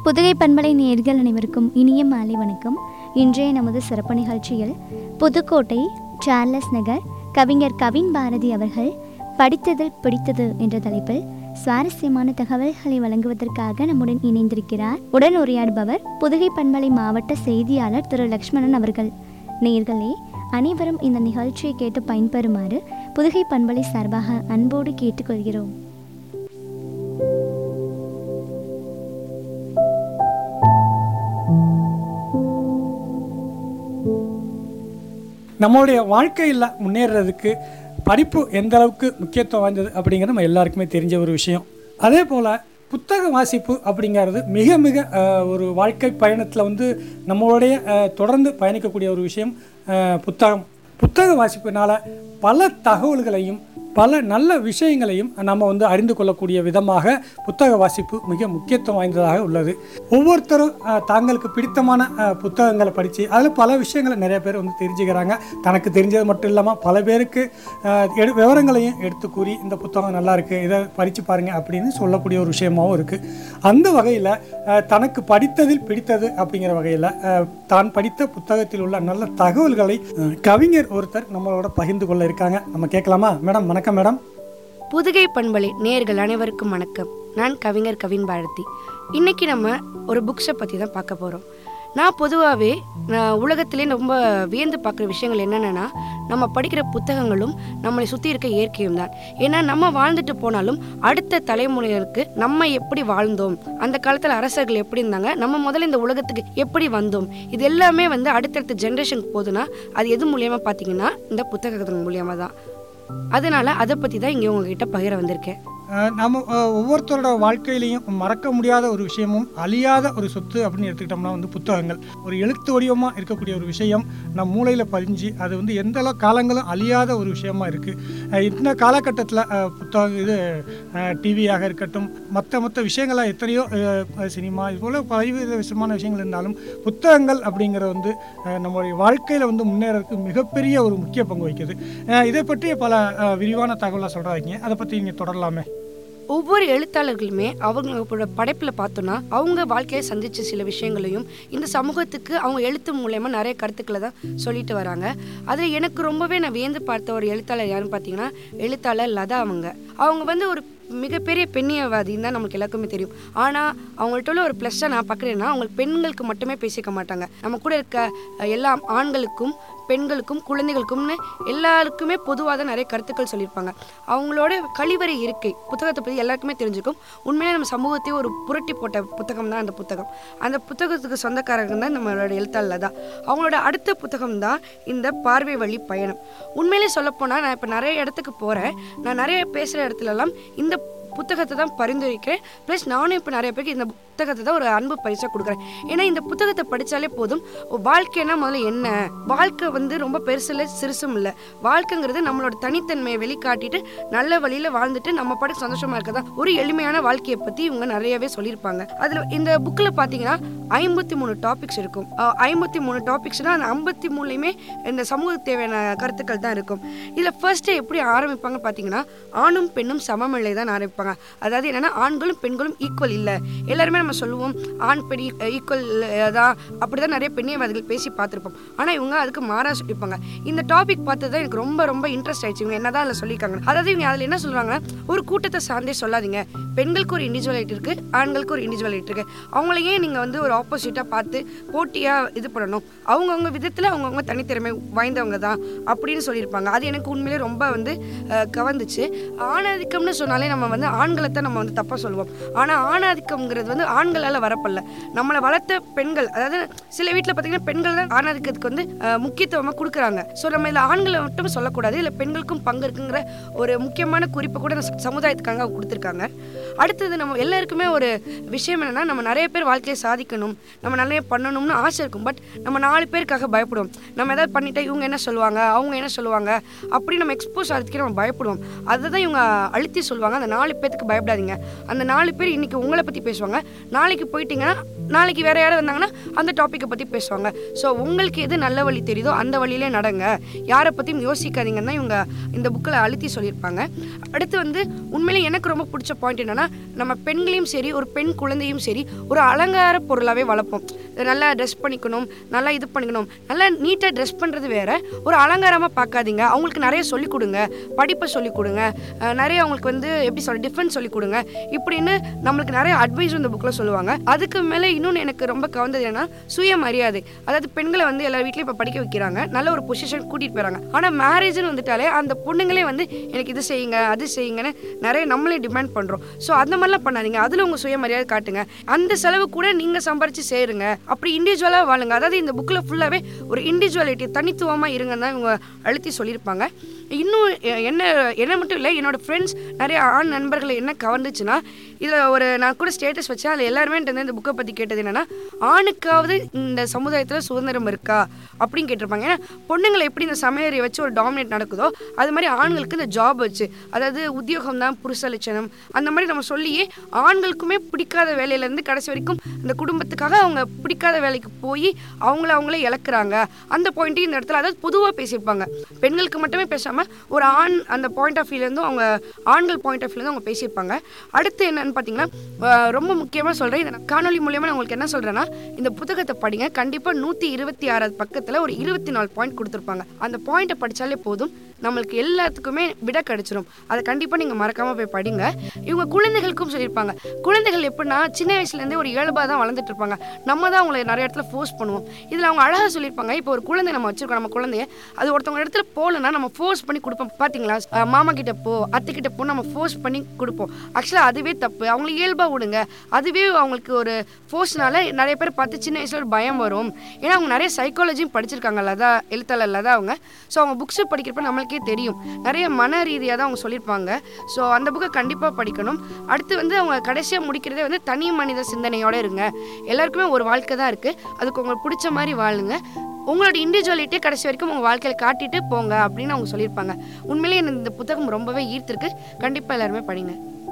புதுகை பண்பலை நேர்கள் அனைவருக்கும் இனிய மாலை வணக்கம் இன்றைய நமது சிறப்பு நிகழ்ச்சியில் புதுக்கோட்டை சார்லஸ் நகர் கவிஞர் கவின் பாரதி அவர்கள் படித்ததில் பிடித்தது என்ற தலைப்பில் சுவாரஸ்யமான தகவல்களை வழங்குவதற்காக நம்முடன் இணைந்திருக்கிறார் உடன் உரையாடுபவர் புதுகை பண்பலை மாவட்ட செய்தியாளர் திரு லக்ஷ்மணன் அவர்கள் நேர்களே அனைவரும் இந்த நிகழ்ச்சியை கேட்டு பயன்பெறுமாறு புதுகை பண்பலை சார்பாக அன்போடு கேட்டுக்கொள்கிறோம் நம்மளுடைய வாழ்க்கையில் முன்னேறதுக்கு படிப்பு எந்த அளவுக்கு முக்கியத்துவம் வாய்ந்தது அப்படிங்கிறது நம்ம எல்லாருக்குமே தெரிஞ்ச ஒரு விஷயம் அதே போல் புத்தக வாசிப்பு அப்படிங்கிறது மிக மிக அஹ், ஒரு வாழ்க்கை பயணத்தில் வந்து நம்மளுடைய அஹ், தொடர்ந்து பயணிக்கக்கூடிய ஒரு விஷயம் அஹ், புத்தகம் புத்தக வாசிப்பினால பல தகவல்களையும் பல நல்ல விஷயங்களையும் நம்ம வந்து அறிந்து கொள்ளக்கூடிய விதமாக புத்தக வாசிப்பு மிக முக்கியத்துவம் வாய்ந்ததாக உள்ளது ஒவ்வொருத்தரும் அஹ், தாங்களுக்கு பிடித்தமான அஹ், புத்தகங்களை படித்து அதில் பல விஷயங்களை நிறைய பேர் வந்து தெரிஞ்சுக்கிறாங்க தனக்கு தெரிஞ்சது மட்டும் இல்லாமல் பல பேருக்கு அஹ், எடு விவரங்களையும் எடுத்து கூறி இந்த புத்தகம் நல்லா இருக்கு இதை படித்து பாருங்க அப்படின்னு சொல்லக்கூடிய ஒரு விஷயமாகவும் இருக்குது அந்த வகையில் தனக்கு படித்ததில் பிடித்தது அப்படிங்கிற வகையில் தான் படித்த புத்தகத்தில் உள்ள நல்ல தகவல்களை அஹ், கவிஞர் ஒருத்தர் நம்மளோட பகிர்ந்து கொள்ள இருக்காங்க நம்ம கேட்கலாமா மேடம் வணக்கம் மேடம் புதுகை பண்பலை நேர்கள் அனைவருக்கும் வணக்கம் நான் கவிஞர் கவின் பாரதி இன்னைக்கு நம்ம ஒரு புக்ஸை பற்றி தான் பார்க்க போகிறோம் நான் பொதுவாகவே நான் உலகத்திலே ரொம்ப வியந்து பார்க்குற விஷயங்கள் என்னென்னா நம்ம படிக்கிற புத்தகங்களும் நம்மளை சுற்றி இருக்க இயற்கையும் தான் ஏன்னா நம்ம வாழ்ந்துட்டு போனாலும் அடுத்த தலைமுறைகளுக்கு நம்ம எப்படி வாழ்ந்தோம் அந்த காலத்தில் அரசர்கள் எப்படி இருந்தாங்க நம்ம முதல்ல இந்த உலகத்துக்கு எப்படி வந்தோம் இது எல்லாமே வந்து அடுத்தடுத்த ஜென்ரேஷனுக்கு போகுதுன்னா அது எது மூலியமாக பார்த்தீங்கன்னா இந்த புத்தகத்தின் மூலியமாக தான் அதனால அதை பற்றி தான் இங்கே உங்ககிட்ட பகிர வந்திருக்கேன் அஹ் நம்ம அஹ், ஒவ்வொருத்தரோட வாழ்க்கையிலையும் மறக்க முடியாத ஒரு விஷயமும் அழியாத ஒரு சொத்து அப்படின்னு எடுத்துக்கிட்டோம்னா வந்து புத்தகங்கள் ஒரு எழுத்து வடிவமாக இருக்கக்கூடிய ஒரு விஷயம் நம் மூளையில் பதிஞ்சு அது வந்து எந்த அளவு காலங்களும் அழியாத ஒரு விஷயமா இருக்குது இந்த காலகட்டத்தில் புத்தகம் இது டிவியாக இருக்கட்டும் மற்ற மற்ற விஷயங்களாக எத்தனையோ அஹ், சினிமா இது போல் பல்வேறு விஷயமான விஷயங்கள் இருந்தாலும் புத்தகங்கள் அப்படிங்கிறது வந்து அஹ், நம்மளுடைய வாழ்க்கையில் வந்து முன்னேறதுக்கு மிகப்பெரிய ஒரு முக்கிய பங்கு வகிக்குது அஹ், இதை பற்றிய பல அஹ், விரிவான தகவலாக சொல்கிறாங்க அதை பற்றி நீங்கள் தொடரலாமே ஒவ்வொரு எழுத்தாளர்களுமே அவங்களோட படைப்பில் பார்த்தோன்னா அவங்க வாழ்க்கையை சந்திச்ச சில விஷயங்களையும் இந்த சமூகத்துக்கு அவங்க எழுத்து மூலயமா நிறைய கருத்துக்களை தான் சொல்லிட்டு வராங்க அதில் எனக்கு ரொம்பவே நான் வியந்து பார்த்த ஒரு எழுத்தாளர் யாருன்னு பார்த்தீங்கன்னா எழுத்தாளர் லதா அவங்க அவங்க வந்து ஒரு மிகப்பெரிய பெண்ணியவாதின்னு தான் நமக்கு எல்லாருக்குமே தெரியும் ஆனால் அவங்கள்ட்ட உள்ள ஒரு ப்ளஸ்ஸாக நான் பார்க்குறேன்னா அவங்க பெண்களுக்கு மட்டுமே பேசிக்க மாட்டாங்க நம்ம கூட இருக்க அஹ், எல்லா ஆண்களுக்கும் பெண்களுக்கும் குழந்தைகளுக்கும்னு எல்லாருக்குமே பொதுவாக தான் நிறைய கருத்துக்கள் சொல்லியிருப்பாங்க அவங்களோட கழிவறை இருக்கை புத்தகத்தை பற்றி எல்லாருக்குமே தெரிஞ்சுக்கும் உண்மையிலே நம்ம சமூகத்தையே ஒரு புரட்டி போட்ட புத்தகம் தான் அந்த புத்தகம் அந்த புத்தகத்துக்கு சொந்தக்காரங்க தான் நம்மளோட எழுத்தாளர் தான் அவங்களோட அடுத்த புத்தகம் தான் இந்த பார்வை வழி பயணம் உண்மையிலே சொல்லப்போனால் நான் இப்போ நிறைய இடத்துக்கு போகிறேன் நான் நிறைய பேசுகிற இடத்துலலாம் இந்த புத்தகத்தை தான் பரிந்துரைக்கிறேன் ப்ளஸ் நானும் இப்போ நிறைய பேருக்கு இந்த புத்தகத்தை தான் ஒரு அன்பு பரிசாக கொடுக்குறேன் ஏன்னா இந்த புத்தகத்தை படித்தாலே போதும் ஓ, வாழ்க்கைன்னா முதல்ல என்ன வாழ்க்கை வந்து ரொம்ப பெருசில் சிறுசும் இல்லை வாழ்க்கைங்கிறது நம்மளோட தனித்தன்மையை வெளிக்காட்டிட்டு நல்ல வழியில் வாழ்ந்துட்டு நம்ம பாட்டுக்கு சந்தோஷமாக இருக்கதா ஒரு எளிமையான வாழ்க்கையை பற்றி இவங்க நிறையவே சொல்லியிருப்பாங்க அதில் இந்த புக்கில் பார்த்தீங்கன்னா ஐம்பத்தி மூணு டாபிக்ஸ் இருக்கும் ஐம்பத்தி மூணு டாபிக்ஸ்னால் அந்த ஐம்பத்தி மூணுலையுமே இந்த சமூகத்துக்கு தேவையான கருத்துக்கள் தான் இருக்கும் இதில் ஃபர்ஸ்ட்டு எப்படி ஆரம்பிப்பாங்க பார்த்தீங்கன்னா ஆணும் பெண்ணும் சமமில்லை தான் ஆரம்பிப்பாங்க அதாவது என்னன்னா ஆண்களும் பெண்களும் ஈக்குவல் இல்லை எல்லாருமே நம்ம சொல்லுவோம் ஆண் பெண் ஈக்குவல் தான் அப்படி தான் நிறைய பெண்ணியவாதிகள் பேசி பார்த்துருப்போம் ஆனால் இவங்க அதுக்கு மாறா சொல்லியிருப்பாங்க இந்த டாபிக் பார்த்தது தான் எனக்கு ரொம்ப ரொம்ப இன்ட்ரெஸ்ட் ஆயிடுச்சு இவங்க என்னதான் அதில் சொல்லியிருக்காங்க அதாவது இவங்க அதில் என்ன சொல்கிறாங்கன்னா ஒரு கூட்டத்தை சார்ந்தே சொல்லாதீங்க பெண்களுக்கு ஒரு இண்டிவிஜுவலிட்டி இருக்குது ஆண்களுக்கு ஒரு இண்டிவிஜுவலிட்டி இருக்குது அவங்களையே நீங்கள் வந்து ஒரு ஆப்போசிட்டாக பார்த்து போட்டியாக இது பண்ணணும் அவங்கவுங்க விதத்தில் அவங்கவுங்க தனித்திறமை வாய்ந்தவங்க தான் அப்படின்னு சொல்லியிருப்பாங்க அது எனக்கு உண்மையிலே ரொம்ப வந்து அஹ், கவர்ந்துச்சு ஆணாதிக்கம்னு சொன்னாலே நம்ம வந்து ஆண்களை தான் நம்ம வந்து தப்பாக சொல்லுவோம் ஆனால் ஆணாதிக்கம்ங்கிறது வந்து ஆண்களால் வரப்படல நம்மளை வளர்த்த பெண்கள் அதாவது சில வீட்டில் பார்த்தீங்கன்னா பெண்கள் தான் ஆணாதிக்கத்துக்கு வந்து அஹ், முக்கியத்துவமாக கொடுக்குறாங்க ஸோ நம்ம இதில் ஆண்களை மட்டும் சொல்லக்கூடாது இல்லை பெண்களுக்கும் பங்கு இருக்குங்கிற ஒரு முக்கியமான குறிப்பை கூட இந்த சமுதாயத்துக்காக அவங்க கொடுத்துருக்காங்க அடுத்தது நம்ம எல்லாருக்குமே ஒரு விஷயம் என்னன்னா நம்ம நிறைய பேர் வாழ்க்கையை சாதிக்கணும் நம்ம நிறைய பண்ணணும்னு ஆசை இருக்கும் பட் நம்ம நாலு பேருக்காக பயப்படுவோம் நம்ம ஏதாவது பண்ணிட்டா இவங்க என்ன சொல்லுவாங்க அவங்க என்ன சொல்லுவாங்க அப்படி நம்ம எக்ஸ்போஸ் ஆகிறதுக்கே நம்ம பயப்படுவோம் அதை தான் இவங்க அழுத்தி சொல்லுவாங்க அந்த நாலு பேத்துக்கு பயப்படாதீங்க அந்த நாலு பேர் இன்னைக்கு உங்களை பற்றி பேசுவாங்க நாளைக்கு போயிட்டீங்கன்னா நாளைக்கு வேற யாரும் வந்தாங்கன்னா அந்த டாப்பிக்கை பற்றி பேசுவாங்க ஸோ உங்களுக்கு எது நல்ல வழி தெரியுதோ அந்த வழியிலே நடங்க யாரை பற்றியும் யோசிக்காதீங்கன்னு தான் இவங்க இந்த புக்கில் அழுத்தி சொல்லியிருப்பாங்க அடுத்து வந்து உண்மையிலே எனக்கு ரொம்ப பிடிச்ச பாயிண்ட் என்னன்னா நம்ம பெண்களையும் சரி ஒரு பெண் குழந்தையும் சரி ஒரு அலங்கார பொருளாகவே வளர்ப்போம் நல்லா ட்ரெஸ் பண்ணிக்கணும் நல்லா இது பண்ணிக்கணும் நல்லா நீட்டாக ட்ரெஸ் பண்ணுறது வேற ஒரு அலங்காரமாக பார்க்காதீங்க அவங்களுக்கு நிறைய சொல்லிக் கொடுங்க படிப்பை சொல்லிக் கொடுங்க அஹ் நிறைய அவங்களுக்கு வந்து எப்படி சொல்ற டிஃபென்ஸ் சொல்லிக் கொடுங்க இப்படின்னு நம்மளுக்கு நிறைய அட்வைஸ் இந்த புக்கில் சொல்லுவாங்க அதுக்கு மேலே இன்னொன்று எனக்கு ரொம்ப கவர்ந்தது என்னன்னா சுயமரியாதை அதாவது பெண்களை வந்து எல்லா வீட்லையும் இப்போ படிக்க வைக்கிறாங்க நல்ல ஒரு பொசிஷன் கூட்டிகிட்டு போகிறாங்க ஆனால் மேரேஜ்னு வந்துட்டாலே அந்த பொண்ணுங்களே வந்து எனக்கு இது செய்யுங்க அது செய்யுங்கன்னு நிறைய நம்மளே டிமாண்ட் பண்ணுறோம் ஸோ அந்த மாதிரிலாம் பண்ணாதீங்க அதில் உங்கள் சுயமரியாதை காட்டுங்க அந்த செலவு கூட நீங்கள் சம்பாரிச்சு சேருங்க அப்படி இண்டிவிஜுவலாக வாழுங்க அதாவது இந்த புக்கில் ஃபுல்லாகவே ஒரு இண்டிவிஜுவாலிட்டி தனித்துவமாக இருங்கன்னு தான் இவங்க அழுத்தி சொல்லியிருப்பாங்க இன்னும் எ- என்ன என்ன மட்டும் இல்லை என்னோட ஃப்ரெண்ட்ஸ் நிறைய ஆண் நண்பர்களை என்ன கவர்ந்துச்சுன்னா இதில் ஒரு நான் கூட ஸ்டேட்டஸ் வச்சேன் அதில் எல்லாருமே என்கிட்ட வந்து இந்த புக்கை பற்றி கேட்டது என்னன்னா ஆணுக்காவது இந்த சமுதாயத்தில் சுதந்திரம் இருக்கா அப்படின்னு கேட்டிருப்பாங்க ஏன்னா பொண்ணுங்களை எப்படி இந்த சமையலை வச்சு ஒரு டாமினேட் நடக்குதோ அது மாதிரி ஆண்களுக்கு இந்த ஜாப் வச்சு அதாவது உத்தியோகம் தான் புருஷ லட்சணம் அந்த மாதிரி நம்ம சொல்லியே ஆண்களுக்குமே பிடிக்காத வேலையிலேருந்து கடைசி வரைக்கும் இந்த குடும்பத்துக்காக அவங்க பிடிக்காத வேலைக்கு போய் அவங்கள அவங்களே இழக்கிறாங்க அந்த பாயிண்ட்டையும் இந்த இடத்துல அதாவது பொதுவாக பேசியிருப்பாங்க பெண்களுக்கு மட்டுமே பேசாமல் ஒரு ஆண் அந்த பாயிண்ட் ஆஃப் வியூலேருந்து அவங்க ஆண்கள் பாயிண்ட் ஆஃப் வியூலேருந்து அவங்க பேசியிருப்பாங்க அடுத்து என்னன்னு பார்த்தீங்கன்னா அஹ் ரொம்ப முக்கியமாக சொல்கிறேன் இதை நான் காணொலி மூலியமாக நான் உங்களுக்கு என்ன சொல்கிறேன்னா இந்த புத்தகத்தை படிங்க கண்டிப்பாக நூற்றி இருபத்தி ஆறாவது பக்கத்தில் ஒரு இருபத்தி நாலு பாயிண்ட் கொடுத்துருப்பாங்க அந்த பாயிண்ட்டை படித்தாலே போதும் நம்மளுக்கு எல்லாத்துக்குமே விட கிடைச்சிரும் அதை கண்டிப்பாக நீங்கள் மறக்காமல் போய் படிங்க இவங்க குழந்தைகளுக்கும் சொல்லியிருப்பாங்க குழந்தைகள் எப்படின்னா சின்ன வயசுலேருந்தே ஒரு இயல்பாக தான் வளர்ந்துட்டு இருப்பாங்க நம்ம தான் அவங்களை நிறைய இடத்துல ஃபோர்ஸ் பண்ணுவோம் இதில் அவங்க அழகாக சொல்லியிருப்பாங்க இப்போ ஒரு குழந்தை நம்ம வச்சிருக்கோம் நம்ம குழந்தைய அது ஒருத்தவங்க இடத்துல போகலன்னா நம்ம ஃபோர்ஸ் பண்ணி கொடுப்போம் பார்த்தீங்களா அஹ் மாமா கிட்ட போ அத்தை கிட்ட போ நம்ம ஃபோர்ஸ் பண்ணி கொடுப்போம் ஆக்சுவலாக அதுவே தப்பு அவங்கள இயல்பாக விடுங்க அதுவே அவங்களுக்கு ஒரு ஃபோர்ஸ்னால நிறைய பேர் பார்த்து சின்ன வயசுல ஒரு பயம் வரும் ஏன்னா அவங்க நிறைய சைக்காலஜியும் படிச்சிருக்காங்கல்ல அதான் எழுத்தாளர்ல தான் அவங்க ஸோ அவங்க புக்ஸ் படிக்கிறப்ப நம்மளுக்கே தெரியும் நிறைய மன ரீதியாக தான் அவங்க சொல்லியிருப்பாங்க ஸோ அந்த புக்கை கண்டிப்பாக படிக்கணும் அடுத்து வந்து அவங்க கடைசியாக முடிக்கிறதே வந்து தனி மனித சிந்தனையோட இருங்க எல்லாருக்குமே ஒரு வாழ்க்கை தான் இருக்குது அதுக்கு உங்களுக்கு பிடிச்ச மாதிரி வாழுங்க உங்களோட இண்டிவிஜுவாலிட்டியை கடைசி வரைக்கும் உங்கள் வாழ்க்கையில் காட்டிட்டு போங்க அப்படின்னு அவங்க சொல்லியிருப்பாங்க உண்மையிலேயே எனக்கு இந்த புத்தகம் ரொம்பவே ஈர்த்திருக்கு கண்டிப்பாக எல்லாருமே படிங்க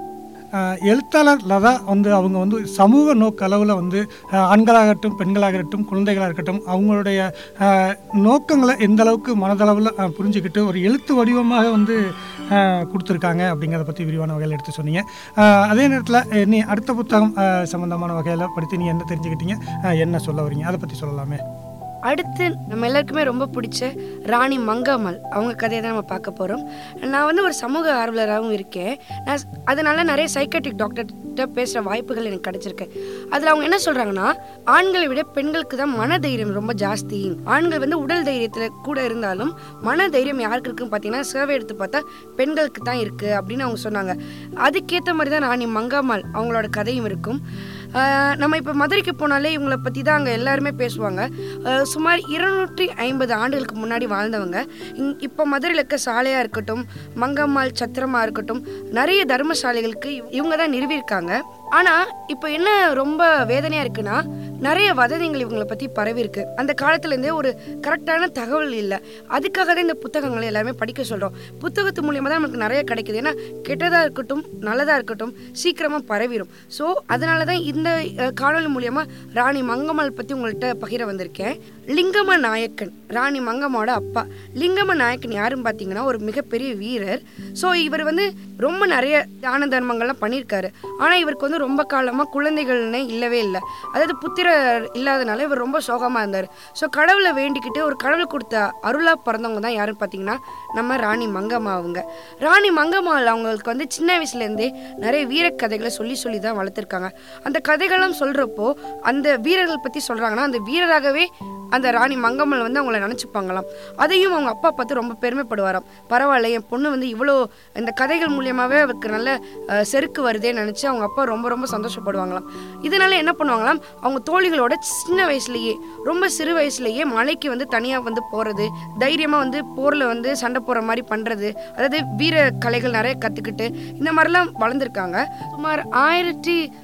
ஆஹ் எழுத்தாளர் லதா வந்து அவங்க வந்து சமூக நோக்க அளவில் வந்து ஆஹ் ஆண்களாகட்டும் பெண்களாகட்டும் குழந்தைகளாக இருக்கட்டும் அவங்களுடைய ஆஹ் நோக்கங்களை எந்த அளவுக்கு மனதளவில் ஆஹ் புரிஞ்சுக்கிட்டு ஒரு எழுத்து வடிவமாக வந்து ஆஹ் கொடுத்துருக்காங்க அப்படிங்கிறத பற்றி விரிவான வகையில் எடுத்து சொன்னீங்க ஆஹ் அதே நேரத்தில் நீ அடுத்த புத்தகம் ஆஹ் சம்பந்தமான வகையில் படித்து நீ என்ன தெரிஞ்சுக்கிட்டீங்க ஆஹ் என்ன சொல்ல வரீங்க அதை பற்றி சொல்லலாமே அடுத்து நம்ம எல்லாருக்குமே ரொம்ப பிடிச்ச ராணி மங்கம்மாள் அவங்க கதையை தான் நம்ம பார்க்க போகிறோம் நான் வந்து ஒரு சமூக ஆர்வலராகவும் இருக்கேன் நான் ஸ்- அதனால நிறைய சைக்காட்ரிக் டாக்டர்கிட்ட பேசுகிற வாய்ப்புகள் எனக்கு கிடைச்சிருக்கு அதில் அவங்க என்ன சொல்கிறாங்கன்னா ஆண்களை விட பெண்களுக்கு தான் மன தைரியம் ரொம்ப ஜாஸ்தி ஆண்கள் வந்து உடல் தைரியத்தில் கூட இருந்தாலும் மன தைரியம் யாருக்கு இருக்குன்னு பார்த்தீங்கன்னா சர்வே எடுத்து பார்த்தா பெண்களுக்கு தான் இருக்குது அப்படின்னு அவங்க சொன்னாங்க அதுக்கேற்ற மாதிரி தான் ராணி மங்கம்மாள் அவங்களோட கதையும் இருக்கும் ஆஹ் நம்ம இப்போ மதுரைக்கு போனாலே இவங்களை பற்றி தான் அங்கே எல்லாருமே பேசுவாங்க ஆஹ் சுமார் இருநூற்றி ஐம்பது ஆண்டுகளுக்கு முன்னாடி வாழ்ந்தவங்க இங் இப்போ மதுரையில் இருக்க சாலையாக இருக்கட்டும் மங்கம்மாள் சத்திரமாக இருக்கட்டும் நிறைய தர்மசாலைகளுக்கு இவ- இவங்க தான் நிறுவியிருக்காங்க ஆனால் இப்போ என்ன ரொம்ப வேதனையாக இருக்குன்னா நிறைய வதந்திகள் இவங்களை பற்றி பரவி இருக்கு அந்த காலத்துலேருந்தே ஒரு கரெக்டான தகவல் இல்லை அதுக்காக தான் இந்த புத்தகங்களை எல்லாருமே படிக்க சொல்கிறோம் புத்தகத்து மூலியமாக தான் நமக்கு நிறைய கிடைக்குது ஏன்னா கெட்டதாக இருக்கட்டும் நல்லதாக இருக்கட்டும் சீக்கிரமாக பரவிடும் ஸோ அதனால தான் இந்த அஹ், காணொளி மூலியமாக ராணி மங்கம்மாள் பற்றி உங்கள்கிட்ட பகிர வந்திருக்கேன் லிங்கம நாயக்கன் ராணி மங்கம்மாவோட அப்பா லிங்கம நாயக்கன் யாருன்னு பார்த்தீங்கன்னா ஒரு மிகப்பெரிய வீரர் ஸோ இவர் வந்து ரொம்ப நிறைய தான தர்மங்கள்லாம் பண்ணியிருக்காரு ஆனால் இவருக்கு வந்து ரொம்ப காலமாக குழந்தைகள்னே இல்லவே இல்லை அதாவது புத்திரர் இல்லாதனால இவர் ரொம்ப சோகமாக இருந்தார் ஸோ கடவுளை வேண்டிக்கிட்டு ஒரு கடவுள் கொடுத்த அருளாக பிறந்தவங்க தான் யாருன்னு பார்த்தீங்கன்னா நம்ம ராணி மங்கம்மா அவங்க ராணி மங்கம்மாள் அவங்களுக்கு வந்து சின்ன வயசுலேருந்தே நிறைய வீரக்கதைகளை சொல்லி சொல்லி தான் வளர்த்துருக்காங்க அந்த கதைகள்லாம் சொல்கிறப்போ அந்த வீரர்கள் பற்றி சொல்கிறாங்கன்னா அந்த வீரராகவே அந்த ராணி மங்கம்மல் வந்து அவங்கள நினச்சிப்பாங்களாம் அதையும் அவங்க அப்பா பார்த்து ரொம்ப பெருமைப்படுவாராம் பரவாயில்ல என் பொண்ணு வந்து இவ்வளோ இந்த கதைகள் மூலியமாகவே அவருக்கு நல்ல அஹ், செருக்கு வருதேன்னு நினச்சி அவங்க அப்பா ரொம்ப ரொம்ப சந்தோஷப்படுவாங்களாம் இதனால என்ன பண்ணுவாங்களாம் அவங்க தோழிகளோட சின்ன வயசுலேயே ரொம்ப சிறு வயசுலேயே மலைக்கு வந்து தனியாக வந்து போகிறது தைரியமாக வந்து போரில் வந்து சண்டை போடுற மாதிரி பண்ணுறது அதாவது வீர கலைகள் நிறைய கற்றுக்கிட்டு இந்த மாதிரிலாம் வளர்ந்துருக்காங்க சுமார் ஆயிரத்தி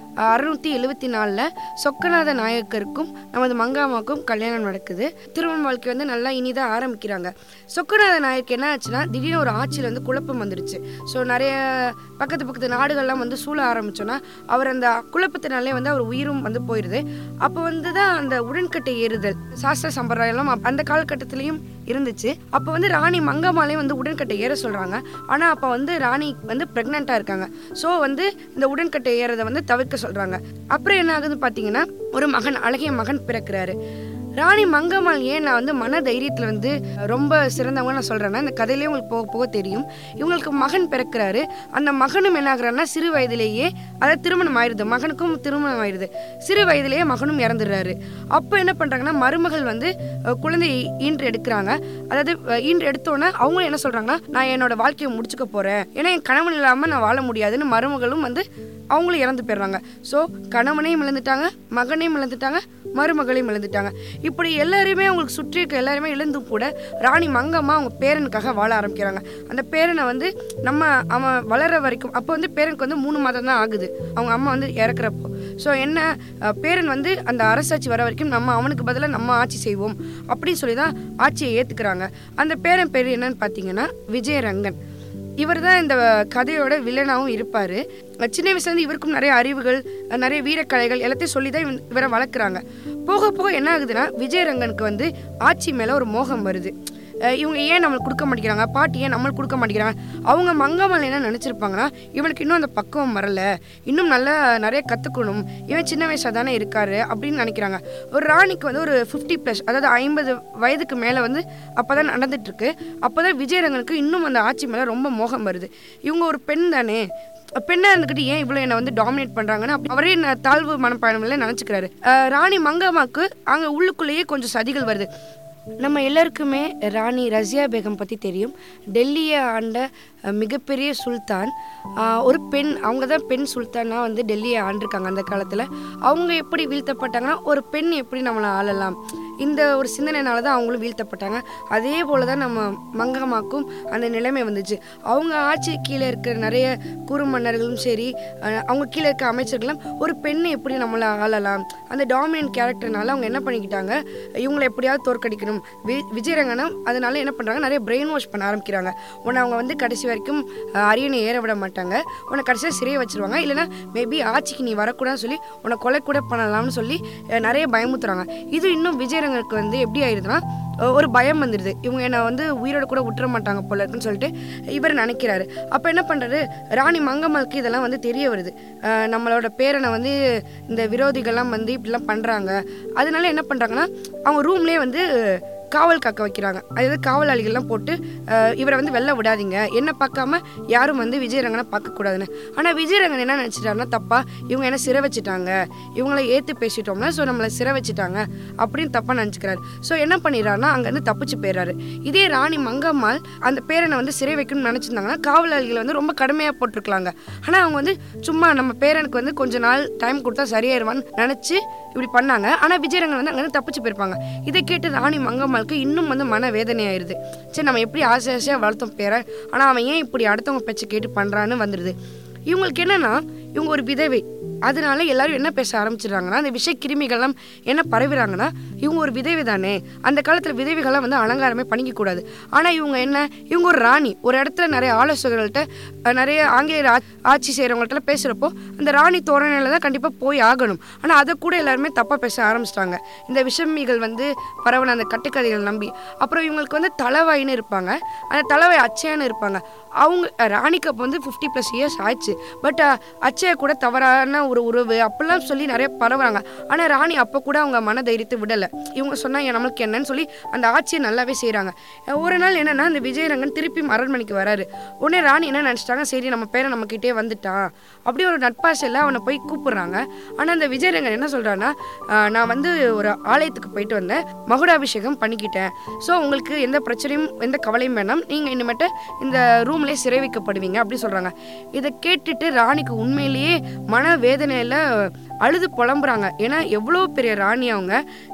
அறுநூத்தி எழுவத்தி நாலில் சொக்கநாத நாயக்கருக்கும் நமது மங்காமாக்கும் கல்யாணம் நடக்குது திருமண வாழ்க்கை வந்து நல்லா இனிதாக ஆரம்பிக்கிறாங்க சொக்கநாத நாயக்கு என்ன ஆச்சுன்னா திடீர்னு ஒரு ஆட்சியில் வந்து குழப்பம் வந்துருச்சு ஸோ நிறைய பக்கத்து பக்கத்து நாடுகள்லாம் வந்து சூழ ஆரம்பிச்சோன்னா அவர் அந்த குழப்பத்தினாலே வந்து அவர் உயிரும் வந்து போயிடுது அப்போ வந்து தான் அந்த உடன்கட்டை ஏறுதல் சாஸ்திர சம்பிரதாயம்லாம் அப்ப- அந்த காலகட்டத்திலையும் இருந்துச்சு அப்போ வந்து ராணி மங்கம்மாலே வந்து உடன்கட்டை ஏற சொல்கிறாங்க ஆனால் அப்போ வந்து ராணி வந்து ப்ரெக்னெண்ட்டாக இருக்காங்க ஸோ வந்து இந்த உடன்கட்டை ஏறதை வந்து தவிர்க்க சொல்கிறாங்க அப்புறம் என்ன ஆகுதுன்னு பார்த்தீங்கன்னா ஒரு மகன் அழகிய மகன் பிறக்கிறாரு ராணி மங்கம்மாள் ஏன் நான் வந்து மன தைரியத்தில் வந்து ரொம்ப சிறந்தவங்க நான் சொல்கிறேன்னா இந்த கதையிலே உங்களுக்கு போக போக தெரியும் இவங்களுக்கு மகன் பிறக்கிறாரு அந்த மகனும் என்ன ஆகுறாருன்னா சிறு வயதிலேயே அதாவது திருமணம் ஆயிடுது மகனுக்கும் திருமணம் ஆயிடுது சிறு வயதிலேயே மகனும் இறந்துடுறாரு அப்போ என்ன பண்ணுறாங்கன்னா மருமகள் வந்து அஹ், குழந்தை ஈன்று எடுக்கிறாங்க அதாவது அஹ், ஈன்று எடுத்தோன்னே அவங்க என்ன சொல்கிறாங்கன்னா நான் என்னோட வாழ்க்கையை முடிச்சுக்க போகிறேன் ஏன்னா என் கணவன் இல்லாமல் நான் வாழ முடியாதுன்னு மருமகளும் வந்து அவங்களும் இறந்து போயிடுறாங்க ஸோ கணவனையும் இழந்துட்டாங்க மகனையும் இழந்துட்டாங்க மருமகளையும் இழந்துட்டாங்க இப்படி எல்லாருமே அவங்களுக்கு சுற்றி இருக்க எல்லாருமே இழந்தும் கூட ராணி மங்கம்மா அவங்க பேரனுக்காக வாழ ஆரம்பிக்கிறாங்க அந்த பேரனை வந்து நம்ம அவன் வளர வரைக்கும் அப்போ வந்து பேரனுக்கு வந்து மூணு மாதம் தான் ஆகுது அவங்க அம்மா வந்து இறக்குறப்போ ஸோ என்ன அஹ், பேரன் வந்து அந்த அரசாட்சி வர வரைக்கும் நம்ம அவனுக்கு பதிலாக நம்ம ஆட்சி செய்வோம் அப்படின்னு சொல்லி தான் ஆட்சியை ஏற்றுக்கிறாங்க அந்த பேரன் பேர் என்னன்னு பார்த்தீங்கன்னா விஜயரங்கன் இவர் தான் இந்த கதையோட வில்லனாகவும் இருப்பார் சின்ன வயசுலேருந்து இவருக்கும் நிறைய அறிவுகள் நிறைய வீரக்கலைகள் எல்லாத்தையும் சொல்லி தான் இவன்- இவரை வளர்க்குறாங்க போக போக என்ன ஆகுதுன்னா விஜயரங்கனுக்கு வந்து ஆட்சி மேலே ஒரு மோகம் வருது அஹ் இவங்க ஏன் நம்மளுக்கு கொடுக்க மாட்டேங்கிறாங்க பாட்டி ஏன் நம்மளுக்கு கொடுக்க மாட்டேங்கிறாங்க அவங்க மங்கம்மல் என்ன நினச்சிருப்பாங்கன்னா இவனுக்கு இன்னும் அந்த பக்குவம் வரல இன்னும் நல்லா நிறைய கற்றுக்கணும் இவன் சின்ன வயசாக தானே இருக்காரு அப்படின்னு நினைக்கிறாங்க ஒரு ராணிக்கு வந்து ஒரு ஃபிஃப்டி ப்ளஸ் அதாவது ஐம்பது வயதுக்கு மேலே வந்து அப்போ தான் நடந்துட்டுருக்கு அப்போ தான் விஜயரங்கனுக்கு இன்னும் அந்த ஆட்சி மேலே ரொம்ப மோகம் வருது இவங்க ஒரு பெண் தானே பெண்ணாக இருந்துக்கிட்டு ஏன் இவ்வளோ என்னை வந்து டாமினேட் பண்ணுறாங்கன்னு அப்படி அவரே நான் தாழ்வு மனப்பான்மையில் நினச்சிக்கிறாரு ராணி மங்கம்மாக்கு அங்கே உள்ளுக்குள்ளேயே கொஞ்சம் சதிகள் வருது நம்ம எல்லாருக்குமே ராணி ரசியா பேகம் பற்றி தெரியும் டெல்லியை ஆண்ட அஹ், மிகப்பெரிய சுல்தான் ஆஹ், ஒரு பெண் அவங்க தான் பெண் சுல்தானா வந்து டெல்லியை ஆண்டிருக்காங்க அந்த காலத்தில் அவங்க எப்படி வீழ்த்தப்பட்டாங்கன்னா ஒரு பெண் எப்படி நம்மளை ஆளலாம் இந்த ஒரு சிந்தனைனால தான் அவங்களும் வீழ்த்தப்பட்டாங்க அதே போல தான் நம்ம மங்கம்மாக்கும் அந்த நிலைமை வந்துச்சு அவங்க ஆட்சி கீழே இருக்கிற நிறைய குறு மன்னர்களும் சரி அஹ், அவங்க கீழே இருக்க அமைச்சர்களும் ஒரு பெண்ணை எப்படி நம்மளை ஆளலாம் அந்த டாமினன்ட் கேரக்டர்னால அவங்க என்ன பண்ணிக்கிட்டாங்க இவங்களை எப்படியாவது தோற்கடிக்கணும் வி விஜயரங்கனம் அதனால என்ன பண்ணுறாங்க நிறைய பிரெயின் வாஷ் பண்ண ஆரம்பிக்கிறாங்க உன்னை அவங்க வந்து கடைசி வரைக்கும் அஹ், அரியணை ஏற விட மாட்டாங்க உன்னை கடைசியாக சிறையை வச்சிருவாங்க இல்லைன்னா மேபி ஆட்சிக்கு நீ வரக்கூடாதுன்னு சொல்லி உன்னை கொலை கூட பண்ணலாம்னு சொல்லி அஹ், நிறைய பயமுத்துறாங்க இது இன்னும் விஜயரங்கனுக்கு வந்து எப்படி ஆயிடுதுன்னா அஹ், ஒரு பயம் வந்துடுது இவங்க என்னை வந்து உயிரோட கூட விட்டுற மாட்டாங்க போல இருக்குன்னு சொல்லிட்டு இவர் நினைக்கிறாரு அப்போ என்ன பண்ணுறாரு ராணி மங்கம்மாளுக்கு இதெல்லாம் வந்து தெரிய வருது அஹ், நம்மளோட பேரனை வந்து இந்த விரோதிகள்லாம் வந்து இப்படிலாம் பண்ணுறாங்க அதனால என்ன பண்ணுறாங்கன்னா அவங்க ரூம்லேயே வந்து காவல் காக்க வைக்கிறாங்க அதாவது காவலாளிகள்லாம் போட்டு அஹ், இவரை வந்து வெளில விடாதீங்க என்ன பார்க்காம யாரும் வந்து விஜயரங்கனை பார்க்கக்கூடாதுன்னு ஆனால் விஜயரங்கன் என்ன நினச்சிட்டாருன்னா தப்பா இவங்க என்ன சிறை வச்சுட்டாங்க இவங்கள ஏற்று பேசிட்டோம்னா ஸோ நம்மளை சிறை வச்சுட்டாங்க அப்படின்னு தப்பாக நினச்சிக்கிறாரு ஸோ என்ன பண்ணிடுறாருன்னா அங்கேருந்து தப்பிச்சு போயிடுறாரு இதே ராணி மங்கம்மாள் அந்த பேரனை வந்து சிறை வைக்கணும்னு நினச்சிருந்தாங்கன்னா காவலாளிகளை வந்து ரொம்ப கடுமையாக போட்டிருக்கலாங்க ஆனால் அவங்க வந்து சும்மா நம்ம பேரனுக்கு வந்து கொஞ்ச நாள் டைம் கொடுத்தா சரியாயிருவான்னு நினச்சி இப்படி பண்ணாங்க ஆனால் விஜயரங்கன் வந்து அங்கேருந்து தப்பிச்சு போயிருப்பாங்க இதை கேட்டு ராணி மங்கம்மாளுக்கு இன்னும் வந்து மன வேதனை ஆயிடுது சரி நம்ம எப்படி ஆசை ஆசையாக வளர்த்தோம் பேரை ஆனால் அவன் ஏன் இப்படி அடுத்தவங்க பேச்சை கேட்டு பண்ணுறான்னு வந்துடுது இவங்களுக்கு என்னன்னா இவங்க ஒரு விதவை அதனால எல்லாரும் என்ன பேச ஆரம்பிச்சிடுறாங்கன்னா அந்த விஷ கிருமிகள்லாம் என்ன பரவுறாங்கன்னா இவங்க ஒரு விதவை தானே அந்த காலத்தில் விதவைகள்லாம் வந்து அலங்காரமே பண்ணிக்க கூடாது ஆனால் இவங்க என்ன இவங்க ஒரு ராணி ஒரு இடத்துல நிறைய ஆலோசகர்கள்ட்ட அஹ், நிறைய ஆங்கிலேயர் ஆ- ஆட்சி செய்கிறவங்கள்ட்ட பேசுகிறப்போ அந்த ராணி தோரணையில் தான் கண்டிப்பாக போய் ஆகணும் ஆனால் அதை கூட எல்லாருமே தப்பாக பேச ஆரம்பிச்சிட்டாங்க இந்த விஷமிகள் வந்து பரவன அந்த கட்டுக்கதைகள் நம்பி அப்புறம் இவங்களுக்கு வந்து தலைவாயின்னு இருப்பாங்க அந்த தலைவாய் அச்சையான்னு இருப்பாங்க அவங்க அஹ், ராணிக்கு அப்போ வந்து ஃபிஃப்டி ப்ளஸ் இயர்ஸ் ஆச்சு பட் அச்சைய கூட தவறான ஒரு உறவு அப்படிலாம் சொல்லி நிறைய பரவுறாங்க ஆனால் ராணி அப்போ கூட அவங்க மன தைரியத்தை விடலை இவங்க சொன்னாங்க நம்மளுக்கு என்னன்னு சொல்லி அந்த ஆட்சியை நல்லாவே செய்கிறாங்க ஒரு நாள் என்னன்னா அந்த விஜயரங்கன் திருப்பி அரண்மனைக்கு வராரு உடனே ராணி என்ன நினச்சிட்டாங்க சரி நம்ம பேரை நம்மக்கிட்டே வந்துட்டான் அப்படி ஒரு நட்பாசையில் அவனை போய் கூப்பிடுறாங்க ஆனால் அந்த விஜயரங்கன் என்ன சொல்கிறான்னா நான் வந்து ஒரு ஆலயத்துக்கு போயிட்டு வந்தேன் மகுடாபிஷேகம் பண்ணிக்கிட்டேன் ஸோ உங்களுக்கு எந்த பிரச்சனையும் எந்த கவலையும் வேணாம் நீங்கள் இனிமேட்டு இந்த ரூம்லேயே சிறை வைக்கப்படுவீங்க அப்படி சொல்கிறாங்க இதை கேட்டுட்டு ராணிக்கு உண்மையிலேயே மன வேதனையில் அழுது புலம்புறாங்க ஏன்னா எவ்வளோ பெரிய ராணி அவங்க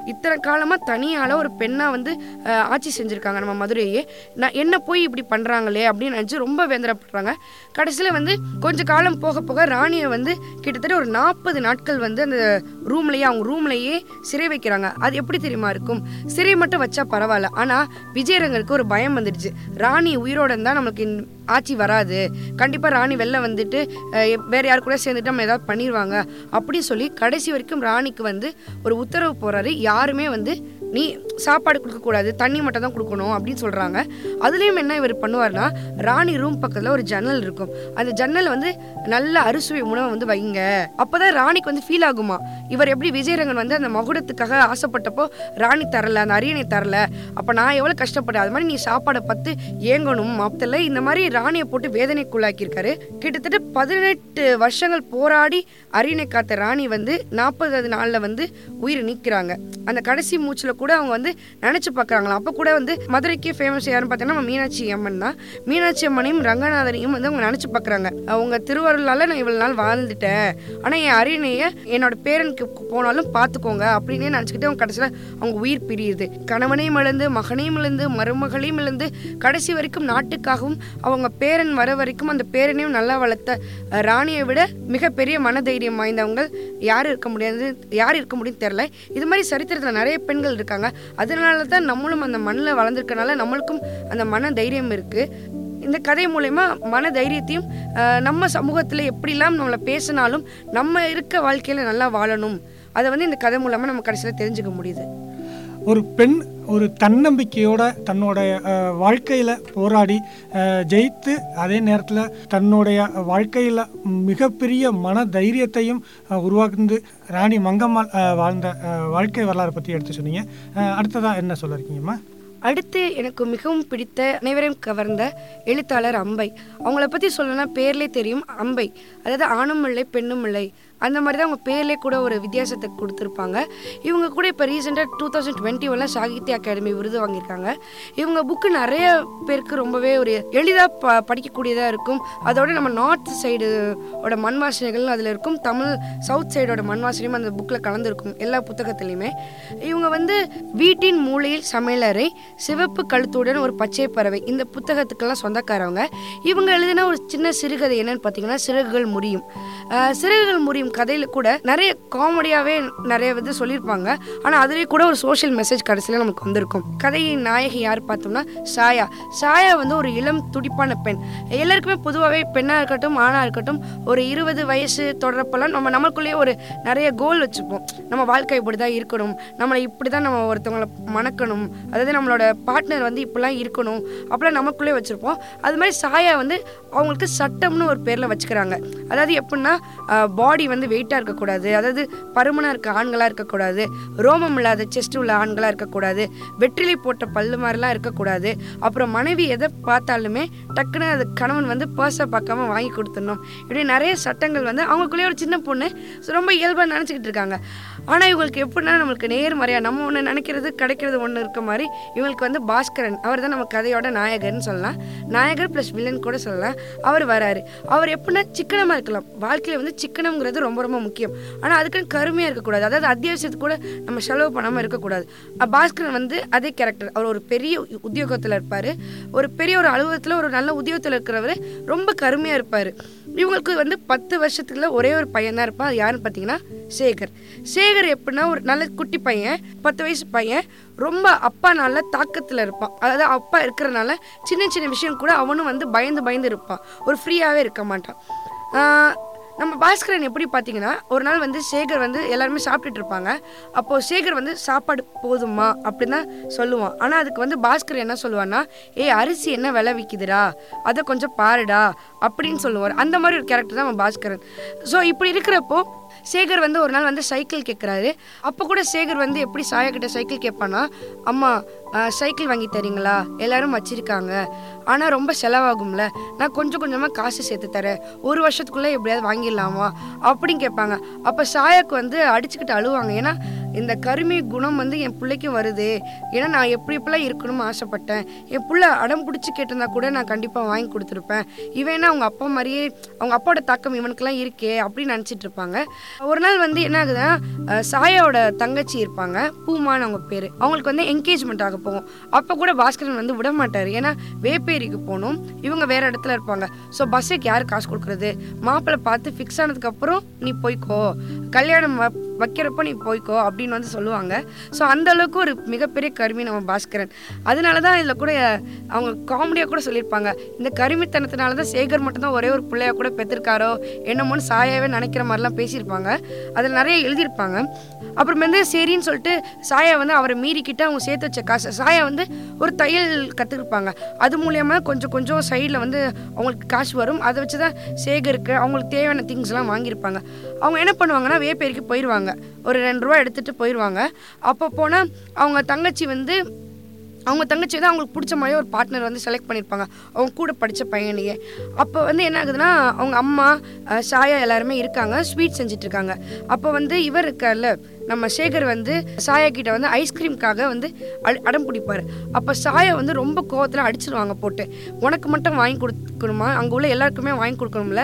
இத்தனை காலமாக தனியால் ஒரு பெண்ணாக வந்து அஹ், ஆட்சி செஞ்சுருக்காங்க நம்ம மதுரையே நான் என்ன போய் இப்படி பண்ணுறாங்களே அப்படின்னு நினச்சி ரொம்ப வேந்தரப்படுறாங்க கடைசியில் வந்து கொஞ்ச காலம் போக போக ராணியை வந்து கிட்டத்தட்ட ஒரு நாற்பது நாட்கள் வந்து அந்த ரூம்லேயே அவங்க ரூம்லேயே சிறை வைக்கிறாங்க அது எப்படி தெரியுமா இருக்கும் சிறை மட்டும் வச்சா பரவாயில்ல ஆனால் விஜயரங்கருக்கு ஒரு பயம் வந்துடுச்சு ராணி உயிரோட இருந்தால் நமக்கு இந்த ஆட்சி வராது கண்டிப்பாக ராணி வெளில வந்துட்டு அஹ், எப்- வேற யார் கூட சேர்ந்துட்டு நம்ம ஏதாவது பண்ணிடுவாங்க அப்படி சொல்லி கடைசி வரைக்கும் ராணிக்கு வந்து ஒரு உத்தரவு போறாரு யாருமே வந்து நீ சாப்பாடு கொடுக்கக்கூடாது தண்ணி மட்டும் தான் கொடுக்கணும் அப்படின்னு சொல்கிறாங்க அதுலேயும் என்ன இவர் பண்ணுவார்னா ராணி ரூம் பக்கத்தில் ஒரு ஜன்னல் இருக்கும் அந்த ஜன்னல் வந்து நல்ல அறுசுவை உணவை வந்து வைங்க அப்போ தான் ராணிக்கு வந்து ஃபீல் ஆகுமா இவர் எப்படி விஜயரங்கன் வந்து அந்த மகுடத்துக்காக ஆசைப்பட்டப்போ ராணி தரல அந்த அரியணை தரல அப்போ நான் எவ்வளோ கஷ்டப்பட்டேன் அது மாதிரி நீ சாப்பாடை பார்த்து ஏங்கணும் மொத்தத்தில் இந்த மாதிரி ராணியை போட்டு வேதனைக்குள்ளாக்கியிருக்காரு கிட்டத்தட்ட பதினெட்டு வருஷங்கள் போராடி அரியணை காத்த ராணி வந்து நாற்பதாவது நாளில் வந்து உயிர் நீக்கிறாங்க அந்த கடைசி மூச்சில் கூட அவங்க வந்து நினச்சி பார்க்குறாங்களாம் அப்போ கூட வந்து மதுரைக்கே ஃபேமஸ் யாருன்னு பார்த்தீங்கன்னா நம்ம மீனாட்சி அம்மன் தான் மீனாட்சி அம்மனையும் ரங்கநாதனையும் வந்து அவங்க நினச்சி பார்க்குறாங்க அவங்க திருவருளால் நான் இவ்வளோ நாள் வாழ்ந்துட்டேன் ஆனால் என் அரியணையை என்னோட பேரனுக்கு போனாலும் பார்த்துக்கோங்க அப்படின்னே நினச்சிக்கிட்டு அவங்க கடைசியில் அவங்க உயிர் பிரியுது கணவனையும் இழந்து மகனையும் இழந்து மருமகளையும் இழந்து கடைசி வரைக்கும் நாட்டுக்காகவும் அவங்க பேரன் வர வரைக்கும் அந்த பேரனையும் நல்லா வளர்த்த அஹ், ராணியை விட மிகப்பெரிய மனதைரியம் வாய்ந்தவங்க யார் இருக்க முடியாது யார் இருக்க முடியும்னு தெரில இது மாதிரி சரித்திரத்தில் நிறைய பெண்கள் இருக்காங்க அதனால தான் நம்மளும் அந்த மண்ணில் வளர்ந்துருக்கனால நம்மளுக்கும் அந்த மன தைரியம் இருக்குது இந்த கதை மூலயமா மன தைரியத்தையும் அஹ், நம்ம சமூகத்தில் எப்படிலாம் நம்மளை பேசினாலும் நம்ம இருக்க வாழ்க்கையில் நல்லா வாழணும் அதை வந்து இந்த கதை மூலமாக நம்ம கடைசியில் தெரிஞ்சுக்க முடியுது ஒரு பெண் ஒரு தன்னம்பிக்கையோட தன்னோட வாழ்க்கையில் போராடி அஹ், ஜெயித்து அதே நேரத்தில் தன்னுடைய வாழ்க்கையில் மிகப்பெரிய மன தைரியத்தையும் அஹ், உருவாக்குந்து ராணி மங்கம்மாள் அஹ், வாழ்ந்த அஹ், வாழ்க்கை வரலாறு பற்றி எடுத்து சொன்னீங்க அடுத்ததாக என்ன சொல்ல இருக்கீங்கம்மா அடுத்து எனக்கு மிகவும் பிடித்த அனைவரையும் கவர்ந்த எழுத்தாளர் அம்பை அவங்கள பற்றி சொல்லணும்னா பேர்லே தெரியும் அம்பை அதாவது ஆணும் இல்லை பெண்ணும் இல்லை அந்த மாதிரி தான் அவங்க பேர்லேயே கூட ஒரு வித்தியாசத்தை கொடுத்துருப்பாங்க இவங்க கூட இப்போ ரீசெண்டாக டூ தௌசண்ட் டுவெண்ட்டி ஒன்ல சாகித்ய அகாடமி விருது வாங்கியிருக்காங்க இவங்க புக்கு நிறைய பேருக்கு ரொம்பவே ஒரு எளிதாக ப படிக்கக்கூடியதாக இருக்கும் அதோட நம்ம நார்த் சைடு ஓட மண் வாசனைகள் அதில் இருக்கும் தமிழ் சவுத் சைடோட மண் வாசனையும் அந்த புக்கில் கலந்துருக்கும் எல்லா புத்தகத்துலையுமே இவங்க வந்து வீட்டின் மூலையில் சமையலறை சிவப்பு கழுத்துடன் ஒரு பச்சை பறவை இந்த புத்தகத்துக்கெல்லாம் சொந்தக்காரவங்க இவங்க எழுதின ஒரு சின்ன சிறுகதை என்னன்னு பார்த்தீங்கன்னா சிறகுகள் முறியும் அஹ் சிறகுகள் முறியும் கதையில் கூட நிறைய காமெடியாகவே நிறைய இது சொல்லியிருப்பாங்க ஆனால் அதுலேயே கூட ஒரு சோஷியல் மெசேஜ் கடைசியில் நமக்கு வந்திருக்கும் கதையின் நாயகி யார் பார்த்தோம்னா சாயா சாயா வந்து ஒரு இளம் துடிப்பான பெண் எல்லாருக்குமே பொதுவாகவே பெண்ணாக இருக்கட்டும் ஆணாக இருக்கட்டும் ஒரு இருபது வயசு தொடரப்பெல்லாம் நம்ம நம்மளுக்குள்ளேயே ஒரு நிறைய கோல் வச்சுப்போம் நம்ம வாழ்க்கை இப்படி தான் இருக்கணும் நம்மளை இப்படி தான் நம்ம ஒருத்தவங்களை மணக்கணும் அதாவது நம்மளோட பார்ட்னர் வந்து இப்படிலாம் இருக்கணும் அப்படிலாம் நமக்குள்ளே வச்சுருப்போம் அது மாதிரி சாயா வந்து அவங்களுக்கு சட்டம்னு ஒரு பேரில் வச்சுக்கிறாங்க அதாவது எப்படின்னா பாடி வந்து வெயிட்டாக இருக்கக்கூடாது அதாவது பருமனாக இருக்க ஆண்களாக இருக்கக்கூடாது ரோமம் இல்லாத செஸ்ட் உள்ள ஆண்களாக இருக்கக்கூடாது வெற்றிலை போட்ட பல்லு மாதிரிலாம் இருக்கக்கூடாது அப்புறம் மனைவி எதை பார்த்தாலுமே டக்குன்னு அது கணவன் வந்து பர்ஸை பார்க்காம வாங்கி கொடுத்துடணும் இப்படி நிறைய சட்டங்கள் வந்து அவங்களுக்குள்ளேயே ஒரு சின்ன பொண்ணு so ரொம்ப இயல்பாக நினச்சிக்கிட்டு இருக்காங்க ஆனால் இவங்களுக்கு எப்படின்னா நம்மளுக்கு நேர்மறையாக நம்ம ஒன்று நினைக்கிறது கிடைக்கிறது ஒன்று இருக்க மாதிரி இவங்களுக்கு வந்து பாஸ்கரன் அவர் தான் நம்ம கதையோட நாயகர்னு சொல்லலாம் நாயகர் ப்ளஸ் வில்லன் கூட சொல்லலாம் அவர் வராரு அவர் எப்படின்னா சிக்கனமாக இருக்கலாம் வாழ்க்கையில் வந்து சிக்கனம்ங்கிறது ரொம்ப ரொம்ப முக்கியம் ஆனால் அதுக்குன்னு கருமையாக இருக்கக்கூடாது அதாவது அத்தியாவசியத்துக்கு கூட நம்ம செலவு பண்ணாமல் இருக்கக்கூடாது அஹ் பாஸ்கரன் வந்து அதே கேரக்டர் அவர் ஒரு பெரிய உ- உத்தியோகத்தில் இருப்பார் ஒரு பெரிய ஒரு அலுவலகத்தில் ஒரு நல்ல உத்தியோகத்தில் இருக்கிறவர் ரொம்ப கருமையாக இருப்பார் இவங்களுக்கு வந்து பத்து வருஷத்துல ஒரே ஒரு பையன் தான் இருப்பான் அது யாருன்னு பார்த்தீங்கன்னா சேகர் சேகர் எப்படின்னா ஒரு நல்ல குட்டி பையன் பத்து வயசு பையன் ரொம்ப அப்பா நல்ல தாக்கத்தில் இருப்பான் அதாவது அப்பா இருக்கிறனால சின்ன சின்ன விஷயம் கூட அவனும் வந்து பயந்து பயந்து இருப்பான் ஒரு ஃப்ரீயாகவே இருக்க மாட்டான் ஆஹ் நம்ம பாஸ்கரன் எப்படி பார்த்தீங்கன்னா ஒரு நாள் வந்து சேகர் வந்து எல்லாருமே சாப்பிட்டுட்டு இருப்பாங்க அப்போது சேகர் வந்து சாப்பாடு போதுமா அப்படின்னு தான் சொல்லுவான் ஆனால் அதுக்கு வந்து பாஸ்கர் என்ன சொல்லுவான்னா ஏய் அரிசி என்ன விலை விற்கிதுடா அதை கொஞ்சம் பாருடா அப்படின்னு சொல்லுவார் அந்த மாதிரி ஒரு கேரக்டர் தான் நம்ம பாஸ்கரன் ஸோ இப்படி இருக்கிறப்போ சேகர் வந்து ஒரு நாள் வந்து சைக்கிள் கேட்குறாரு அப்போ கூட சேகர் வந்து எப்படி சாயா கிட்ட சைக்கிள் கேட்பானா அம்மா ஆஹ், சைக்கிள் வாங்கி தரீங்களா எல்லாரும் வச்சிருக்காங்க ஆனால் ரொம்ப செலவாகும்ல நான் கொஞ்சம் கொஞ்சமாக காசு சேர்த்து தரேன் ஒரு வருஷத்துக்குள்ளே எப்படியாவது வாங்கிடலாமா அப்படின்னு கேட்பாங்க அப்போ சாயாக்கு வந்து அடிச்சுக்கிட்டு அழுவாங்க ஏன்னா இந்த கருமை குணம் வந்து என் பிள்ளைக்கும் வருது ஏன்னா நான் எப்படி எப்படிலாம் இருக்கணும்னு ஆசைப்பட்டேன் என் பிள்ளை அடம் பிடிச்சி கேட்டிருந்தா கூட நான் கண்டிப்பாக வாங்கி கொடுத்துருப்பேன் இவன் என்ன அவங்க அப்பா மாதிரியே அவங்க அப்பாவோட தாக்கம் இவனுக்கெல்லாம் இருக்கே அப்படின்னு நினச்சிட்டு இருப்பாங்க ஒரு நாள் வந்து என்ன ஆகுதுன்னா அஹ், சாயாவோட தங்கச்சி இருப்பாங்க பூமான்னு அவங்க பேர் அவங்களுக்கு வந்து என்கேஜ்மெண்ட் ஆக போகும் அப்போ கூட பாஸ்கரன் வந்து விட மாட்டார் ஏன்னா வேப்பேரிக்கு போகணும் இவங்க வேற இடத்துல இருப்பாங்க ஸோ பஸ்ஸுக்கு யார் காசு கொடுக்குறது மாப்பிள்ளை பார்த்து ஃபிக்ஸ் ஆனதுக்கப்புறம் நீ போய்க்கோ கல்யாணம் வ- வைக்கிறப்போ நீ போய்க்கோ அப்படின்னு வந்து சொல்லுவாங்க ஸோ அந்த அளவுக்கு ஒரு மிகப்பெரிய கருமி நம்ம பாஸ்கரன் அதனால தான் இதில் கூட அவங்க காமெடியாக கூட சொல்லியிருப்பாங்க இந்த கருமித்தனத்தினால தான் சேகர் மட்டும்தான் ஒரே ஒரு பிள்ளைய கூட பெற்றிருக்காரோ என்னமோன்னு சாயாவே நினைக்கிற மாதிரிலாம் பேசியிருப்பாங்க அதில் நிறைய எழுதியிருப்பாங்க அப்புறம் வந்து சரின்னு சொல்லிட்டு சாயா வந்து அவரை மீறிக்கிட்டு அவங்க சேர்த்து வச்ச காசு சாயா வந்து ஒரு தையல் கற்றுருப்பாங்க அது மூலியமாக கொஞ்சம் கொஞ்சம் சைடில் வந்து அவங்களுக்கு காசு வரும் அதை வச்சு தான் சேகருக்கு அவங்களுக்கு தேவையான திங்ஸ்லாம் வாங்கியிருப்பாங்க அவங்க என்ன பண்ணுவாங்கன்னா வேப்பேரிக்கு போயிடுவாங்க ஒரு ரெண்டு ரூபா எடுத்துகிட்டு போயிடுவாங்க அப்போ போனால் அவங்க தங்கச்சி வந்து அவங்க தங்கச்சி வந்து அவங்களுக்கு பிடிச்ச மாதிரி ஒரு பார்ட்னர் வந்து செலக்ட் பண்ணியிருப்பாங்க அவங்க கூட படித்த பையனையே அப்போ வந்து என்ன ஆகுதுன்னா அவங்க அம்மா அஹ், சாயா எல்லாருமே இருக்காங்க ஸ்வீட் செஞ்சுட்டு இருக்காங்க அப்போ வந்து இவர் இருக்கார்ல நம்ம சேகர் வந்து சாயா கிட்ட வந்து ஐஸ்கிரீம்காக வந்து அட- அடம் பிடிப்பார் அப்போ சாயா வந்து ரொம்ப கோவத்தில் அடிச்சிருவாங்க போட்டு உனக்கு மட்டும் வாங்கி கொடுக்கணுமா அங்கே உள்ள எல்லாருக்குமே வாங்கி கொடுக்கணும்ல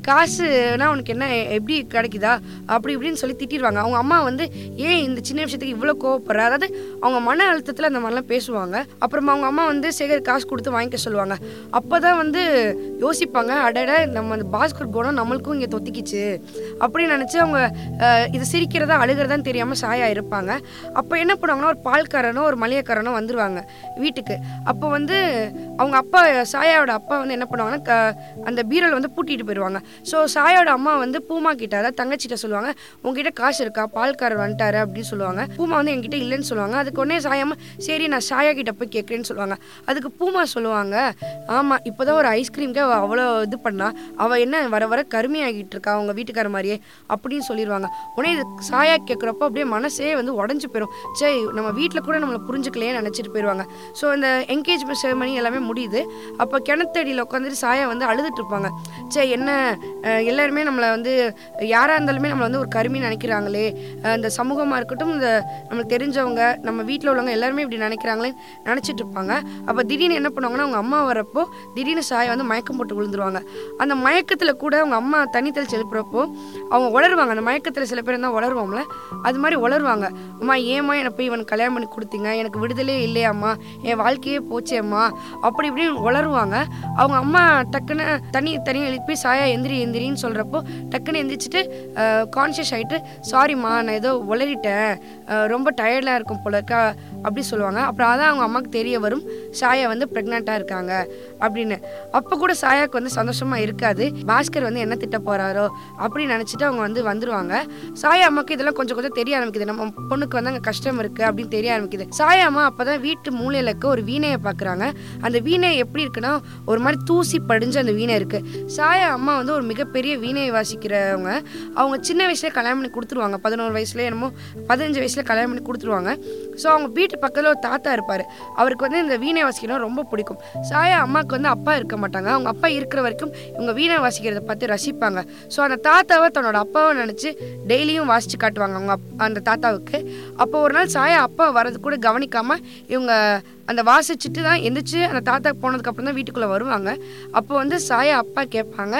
காசுனா உனக்கு என்ன எப்படி கிடைக்குதா அப்படி இப்படின்னு சொல்லி திட்டிடுவாங்க அவங்க அம்மா வந்து ஏன் இந்த சின்ன விஷயத்துக்கு இவ்வளோ கோவப்படுற அதாவது அவங்க மன அழுத்தத்தில் அந்த மாதிரிலாம் பேசுவாங்க அப்புறமா அவங்க அம்மா வந்து சேகர் காசு கொடுத்து வாங்கிக்க சொல்லுவாங்க அப்போ தான் வந்து யோசிப்பாங்க அடட நம்ம அந்த பாஸ்கர் குணம் நம்மளுக்கும் இங்கே தொத்திக்கிச்சு அப்படின்னு நினச்சி அவங்க அஹ், இது சிரிக்கிறதா அழுகிறதான்னு தெரியாமல் சாயா இருப்பாங்க அப்போ என்ன பண்ணுவாங்கன்னா ஒரு பால்காரனோ ஒரு மளிகைக்காரனோ வந்துருவாங்க வீட்டுக்கு அப்போ வந்து அவங்க அப்பா சாயாவோட அப்பா வந்து என்ன பண்ணுவாங்கன்னா க- அந்த பீரல் வந்து பூட்டிட்டு போயிடுவாங்க ஸோ சாயோட அம்மா வந்து பூமா கிட்ட அதாவது தங்கச்சிட்ட சொல்லுவாங்க உங்ககிட்ட காசு இருக்கா பால்காரர் வந்துட்டாரு அப்படின்னு சொல்லுவாங்க பூமா வந்து என்கிட்ட இல்லைன்னு சொல்லுவாங்க அதுக்கு உடனே சாயம்மா சரி நான் சாயா கிட்ட போய் கேட்குறேன்னு சொல்லுவாங்க அதுக்கு பூமா சொல்லுவாங்க ஆமாம் இப்போதான் ஒரு ஐஸ்கிரீம்க்கு அவள் அவ்வளோ இது பண்ணா அவள் என்ன வர வர கருமையாகிட்டு இருக்கா அவங்க வீட்டுக்கார மாதிரியே அப்படின்னு சொல்லிடுவாங்க உடனே இது சாயா கேட்குறப்போ அப்படியே மனசே வந்து உடஞ்சி போயிடும் சே நம்ம வீட்டில் கூட நம்மளை புரிஞ்சுக்கலையே நினச்சிட்டு போயிடுவாங்க ஸோ இந்த என்கேஜ்மெண்ட் செரமனி எல்லாமே முடியுது அப்போ கிணத்தடியில் உட்காந்துட்டு சாயா வந்து அழுதுட்டு இருப்பாங்க சே என்ன அஹ், எல்லாருமே நம்மளை வந்து யாராக இருந்தாலுமே நம்மளை வந்து ஒரு கருமி நினைக்கிறாங்களே அஹ், இந்த சமூகமாக இருக்கட்டும் இந்த நம்மளுக்கு தெரிஞ்சவங்க நம்ம வீட்டில் உள்ளவங்க எல்லாருமே இப்படி நினைக்கிறாங்களே நினச்சிட்டு இருப்பாங்க அப்போ திடீர்னு என்ன பண்ணுவாங்கன்னா அவங்க அம்மா வரப்போ திடீர்னு சாயா வந்து மயக்கம் போட்டு விழுந்துருவாங்க அந்த மயக்கத்தில் கூட அவங்க அம்மா தண்ணி தெளிச்சு எழுப்புறப்போ அவங்க உளருவாங்க அந்த மயக்கத்தில் சில பேர் இருந்தால் உளருவோம்ல அது மாதிரி உளருவாங்க அம்மா ஏம்மா என்னை போய் இவனுக்கு கல்யாணம் பண்ணி கொடுத்தீங்க எனக்கு விடுதலையே இல்லையாம்மா என் வாழ்க்கையே போச்சேம்மா அப்படி இப்படின்னு உளருவாங்க அவங்க அம்மா டக்குன்னு தண்ணி தண்ணி எழுப்பி சாயா எந்திரி எந்திரின்னு சொல்கிறப்போ டக்குன்னு எந்திரிச்சிட்டு கான்ஷியஸ் ஆகிட்டு சாரிம்மா நான் ஏதோ உளறிட்டேன் அஹ், ரொம்ப டயர்டாக இருக்கும் போல இருக்கா அப்படி சொல்லுவாங்க அப்புறம் அதான் அவங்க அம்மாவுக்கு தெரிய வரும் சாயா வந்து ப்ரெக்னெண்ட்டாக இருக்காங்க அப்படின்னு அப்போ கூட சாயாவுக்கு வந்து சந்தோஷமாக இருக்காது பாஸ்கர் வந்து என்ன திட்ட போகிறாரோ அப்படின்னு நினச்சிட்டு அவங்க வந்து வந்துருவாங்க சாயா அம்மாவுக்கு இதெல்லாம் கொஞ்சம் கொஞ்சம் தெரிய ஆரம்பிக்குது நம்ம பொண்ணுக்கு வந்து அங்கே கஷ்டம் இருக்குது அப்படின்னு தெரிய ஆரம்பிக்குது சாயா அம்மா அப்போ தான் வீட்டு மூலையில இருக்க ஒரு வீணையை பார்க்குறாங்க அந்த வீணை எப்படி இருக்குன்னா ஒரு மாதிரி தூசி படிஞ்ச அந்த வீணை இருக்குது சாயா அம்மா வந்து ஒரு மிகப்பெரிய வீணையை வாசிக்கிறவங்க அவங்க சின்ன வயசுல கல்யாணம் பண்ணி கொடுத்துருவாங்க பதினோரு வயசுல என்னமோ பதினஞ்சு வயசுல கல்யாணம் பண்ணி கொடுத்துருவாங்க ஸோ அவங்க வீட்டு பக்கத்தில் ஒரு தாத்தா இருப்பார் அவருக்கு வந்து இந்த வீணை வாசிக்கணும் ரொம்ப பிடிக்கும் சாயா அம்மாவுக்கு வந்து அப்பா இருக்க மாட்டாங்க அவங்க அப்பா இருக்கிற வரைக்கும் இவங்க வீணை வாசிக்கிறத பார்த்து ரசிப்பாங்க ஸோ அந்த தாத்தாவை தன்னோட அப்பாவை நினச்சி டெய்லியும் வாசித்து காட்டுவாங்க அவங்க அப் அந்த தாத்தாவுக்கு அப்போ ஒரு நாள் சாயா அப்பா வர்றது கூட கவனிக்காமல் இவங்க அந்த வாசிச்சுட்டு தான் எந்திரிச்சு அந்த தாத்தா போனதுக்கப்புறம் தான் வீட்டுக்குள்ளே வருவாங்க அப்போ வந்து சாயா அப்பா கேட்பாங்க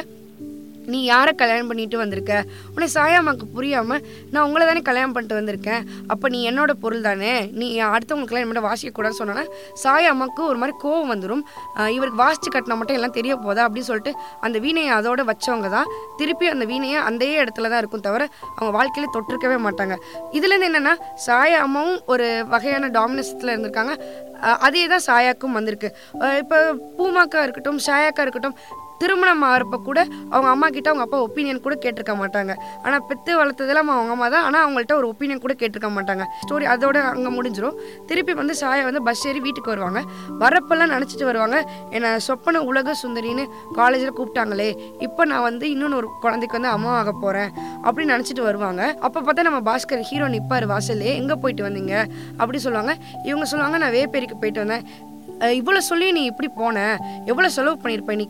நீ யாரை கல்யாணம் பண்ணிட்டு வந்திருக்க உன்னை சாயாமாக்கு புரியாமல் நான் உங்களை தானே கல்யாணம் பண்ணிட்டு வந்திருக்கேன் அப்போ நீ என்னோட பொருள் தானே நீ அடுத்தவங்களுக்குலாம் என்னோட வாசிக்கக்கூடாதுன்னு சொன்னோன்னா சாயாமாக்கு ஒரு மாதிரி கோவம் வந்துடும் ஆஹ் இவருக்கு வாசிச்சு கட்டினா மட்டும் எல்லாம் தெரிய போதா அப்படின்னு சொல்லிட்டு அந்த வீணையை அதோட வச்சவங்க தான் திருப்பி அந்த வீணையை அந்த இடத்துல தான் இருக்கும் தவிர அவங்க வாழ்க்கையில தொட்டிருக்கவே மாட்டாங்க இதுலேருந்து என்னென்னா சாயா அம்மாவும் ஒரு வகையான டாமினஸத்தில் இருந்திருக்காங்க ஆஹ் அதே தான் சாயாக்கும் வந்திருக்கு இப்போ பூமாக்கா இருக்கட்டும் சாயாக்கா இருக்கட்டும் திருமணம் ஆகிறப்ப கூட அவங்க அம்மா கிட்ட அவங்க அப்பா ஒப்பீனியன் கூட கேட்டிருக்க மாட்டாங்க ஆனால் பெற்று வளர்த்ததெல்லாம் அவங்க அம்மா தான் ஆனால் அவங்கள்ட்ட ஒரு ஒப்பீனியன் கூட கேட்டிருக்க மாட்டாங்க ஸ்டோரி அதோட அங்கே முடிஞ்சிடும் திருப்பி வந்து சாயா வந்து பஸ் ஏறி வீட்டுக்கு வருவாங்க வரப்பெல்லாம் நினச்சிட்டு வருவாங்க என்னை சொப்பன உலக சுந்தரின்னு காலேஜில் கூப்பிட்டாங்களே இப்போ நான் வந்து இன்னொன்று ஒரு குழந்தைக்கு வந்து அம்மா ஆக போகிறேன் அப்படின்னு நினச்சிட்டு வருவாங்க அப்போ பார்த்தா நம்ம பாஸ்கர் ஹீரோ நிற்பார் வாசல்லே எங்கே போயிட்டு வந்தீங்க அப்படி சொல்லுவாங்க இவங்க சொல்லுவாங்க நான் வேப்பேரிக்கு போயிட்டு வந்தேன் அஹ் இவ்வளோ சொல்லி நீ இப்படி போன எவ்வளோ செலவு பண்ணியிருப்ப இன்னைக்கு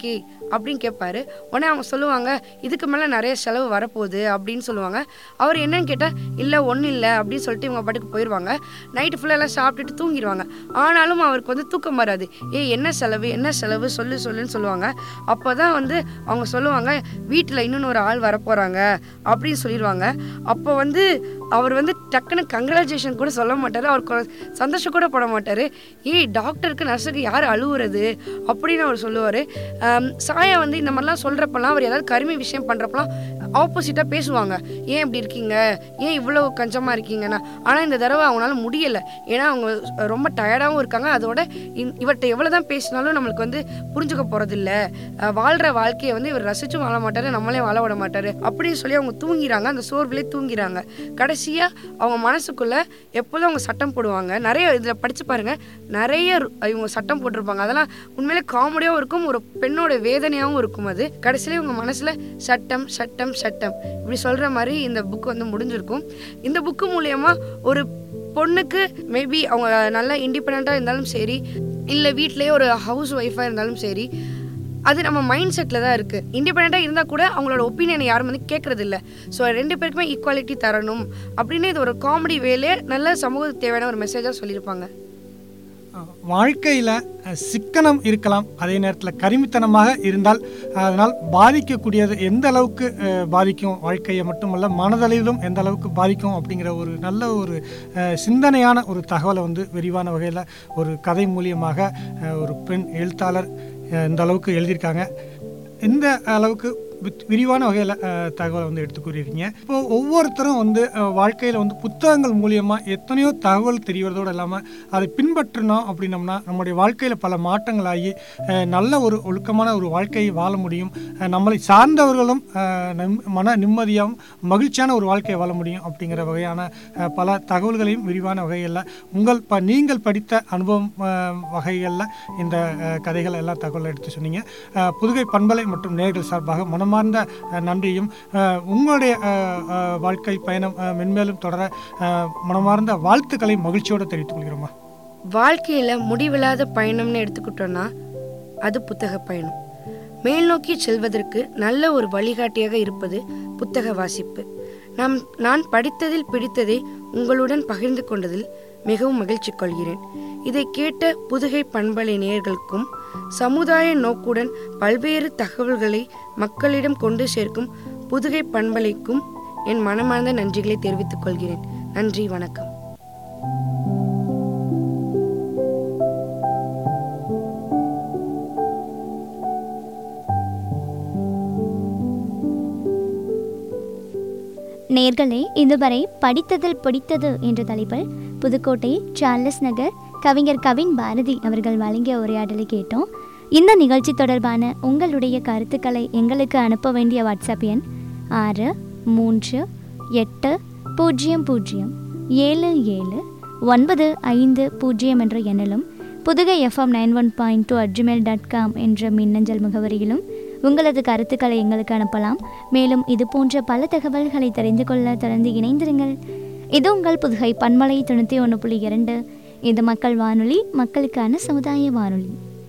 அப்படின்னு கேட்பாரு உடனே அவங்க சொல்லுவாங்க இதுக்கு மேலே நிறைய செலவு வரப்போகுது அப்படின்னு சொல்லுவாங்க அவர் என்னன்னு கேட்டால் இல்லை ஒன்றும் இல்லை அப்படின்னு சொல்லிட்டு இவங்க பாட்டுக்கு போயிடுவாங்க நைட்டு ஃபுல்லாக எல்லாம் சாப்பிட்டுட்டு தூங்கிடுவாங்க ஆனாலும் அவருக்கு வந்து தூக்கம் வராது ஏ என்ன செலவு என்ன செலவு சொல்லு சொல்லுன்னு சொல்லுவாங்க அப்போ தான் வந்து அவங்க சொல்லுவாங்க வீட்டில் இன்னொன்று ஒரு ஆள் வரப்போகிறாங்க அப்படின்னு சொல்லிடுவாங்க அப்போ வந்து அவர் வந்து டக்குன்னு கங்க்ராச்சுலேஷன் கூட சொல்ல மாட்டார் அவர் கொ- சந்தோஷம் கூட பட மாட்டார் ஏய் டாக்டருக்கு நர்ஸுக்கு யார் அழுவுறது அப்படின்னு அவர் சொல்லுவார் சாயா வந்து இந்த மாதிரிலாம் சொல்கிறப்பெல்லாம் அவர் ஏதாவது கருமி விஷயம் பண்ணுறப்பெல்லாம் ஆப்போசிட்டாக பேசுவாங்க ஏன் இப்படி இருக்கீங்க ஏன் இவ்வளோ கஞ்சமாக இருக்கீங்கன்னா ஆனால் இந்த தடவை அவங்களால முடியலை ஏன்னா அவங்க ரொம்ப டயர்டாகவும் இருக்காங்க அதோட இந்- இவர்கிட்ட எவ்வளோ தான் பேசினாலும் நம்மளுக்கு வந்து புரிஞ்சுக்க போகிறதில்ல வாழ்கிற வாழ்க்கையை வந்து இவர் ரசிச்சும் வாழ மாட்டார் நம்மளே வாழ விட மாட்டார் அப்படின்னு சொல்லி அவங்க தூங்கிறாங்க அந்த சோர்விலே தூங்கிறாங்க கடைசியாக அவங்க மனசுக்குள்ளே எப்போதும் அவங்க சட்டம் போடுவாங்க நிறைய இதில் படித்து பாருங்க நிறைய ரு- இவங்க சட்டம் போட்டிருப்பாங்க அதெல்லாம் உண்மையிலே காமெடியாகவும் இருக்கும் ஒரு பெண்ணோட வேதனையாகவும் இருக்கும் அது கடைசியில இவங்க மனசில் சட்டம் சட்டம் சட்டம் இப்படி சொல்கிற மாதிரி இந்த புக் வந்து முடிஞ்சிருக்கும் இந்த புக்கு மூலயமா ஒரு பொண்ணுக்கு மேபி அவங்க நல்லா இண்டிபெண்ட்டாக இருந்தாலும் சரி இல்லை வீட்டிலேயே ஒரு ஹவுஸ் ஒய்ஃபாக இருந்தாலும் சரி அது நம்ம மைண்ட் செட்டில் தான் இருக்குது இண்டிபெண்ட்டாக இருந்தால் கூட அவங்களோட ஒப்பீனியனை யாரும் வந்து கேட்குறது இல்லை ஸோ ரெண்டு பேருக்குமே ஈக்குவாலிட்டி தரணும் அப்படின்னு இது ஒரு காமெடி வேலே நல்ல சமூகத்துக்கு தேவையான ஒரு மெசேஜாக சொல்லியிருப்பாங்க வாழ்க்கையில் சிக்கனம் இருக்கலாம் அதே நேரத்தில் கருமித்தனமாக இருந்தால் அதனால் பாதிக்கக்கூடியது எந்த அளவுக்கு அஹ், பாதிக்கும் வாழ்க்கையை மட்டுமல்ல மனதளவிலும் எந்த அளவுக்கு பாதிக்கும் அப்படிங்கிற ஒரு நல்ல ஒரு அஹ், சிந்தனையான ஒரு தகவலை வந்து விரிவான வகையில் ஒரு கதை மூலியமாக அஹ், ஒரு பெண் எழுத்தாளர் அஹ், இந்த அளவுக்கு எழுதியிருக்காங்க இந்த அளவுக்கு வித்- விரிவான வகையில் தகவலை வந்து எடுத்து கூறியிருக்கீங்க இப்போ ஒவ்வொருத்தரும் வந்து வாழ்க்கையில் வந்து புத்தகங்கள் மூலியமாக எத்தனையோ தகவல் தெரியறதோடு இல்லாமல் அதை பின்பற்றினோம் அப்படின்னம்னா நம்முடைய வாழ்க்கையில் பல மாற்றங்களாகி அஹ், நல்ல ஒரு ஒழுக்கமான ஒரு வாழ்க்கையை வாழ முடியும் அஹ், நம்மளை சார்ந்தவர்களும் அஹ், நிம்- மன நிம்மதியாகவும் மகிழ்ச்சியான ஒரு வாழ்க்கையை வாழ முடியும் அப்படிங்கிற வகையான அஹ், பல தகவல்களையும் விரிவான வகையில் உங்கள் ப நீங்கள் படித்த அனுபவம் வகைகளில் இந்த அஹ், கதைகள் எல்லாம் தகவல் எடுத்து சொன்னீங்க அஹ், புதுகை பண்பலை மற்றும் நேர்கள் சார்பாக மனமார்ந்த அஹ், நன்றியும் அஹ், உங்களுடைய அஹ், அஹ், வாழ்க்கை பயணம் அஹ், மென்மேலும் தொடர அஹ், மனமார்ந்த வாழ்த்துக்களை மகிழ்ச்சியோடு தெரிவித்துக் கொள்கிறோமா வாழ்க்கையில் முடிவில்லாத பயணம்னு எடுத்துக்கிட்டோன்னா அது புத்தக பயணம் மேல் நோக்கி செல்வதற்கு நல்ல ஒரு வழிகாட்டியாக இருப்பது புத்தக வாசிப்பு நாம் நான் படித்ததில் பிடித்ததை உங்களுடன் பகிர்ந்து கொண்டதில் மிகவும் மகிழ்ச்சி கொள்கிறேன் இதை கேட்ட புதுகை பண்பலை நேயர்களுக்கும் சமுதாய நோக்குடன் பல்வேறு தகவல்களை மக்களிடம் கொண்டு சேர்க்கும் புதுகை பண்பலைக்கும் என் மனமார்ந்த நன்றிகளை தெரிவித்துக் கொள்கிறேன் நன்றி வணக்கம் நேர்களே இதுவரை படித்ததில் பிடித்தது என்ற தலைப்பில் புதுக்கோட்டை சார்லஸ் நகர் கவிஞர் கவின் பாரதி அவர்கள் வழங்கிய உரையாடலை கேட்டோம் இந்த நிகழ்ச்சி தொடர்பான உங்களுடைய கருத்துக்களை எங்களுக்கு அனுப்ப வேண்டிய வாட்ஸ்அப் எண் ஆறு மூன்று எட்டு பூஜ்ஜியம் பூஜ்ஜியம் ஏழு ஏழு ஒன்பது ஐந்து பூஜ்ஜியம் என்ற எண்ணிலும் Pudugai FM nine one point two at gmail dot com என்ற மின்னஞ்சல் முகவரியிலும் உங்களது கருத்துக்களை எங்களுக்கு அனுப்பலாம் மேலும் இது போன்ற பல தகவல்களை தெரிந்து கொள்ள தொடர்ந்து இணைந்திருங்கள் இது உங்கள் புதுகை பன்மலை தொண்ணூற்றி ஒன்று புள்ளி இரண்டு இது மக்கள் வானொலி மக்களுக்கான சமுதாய வானொலி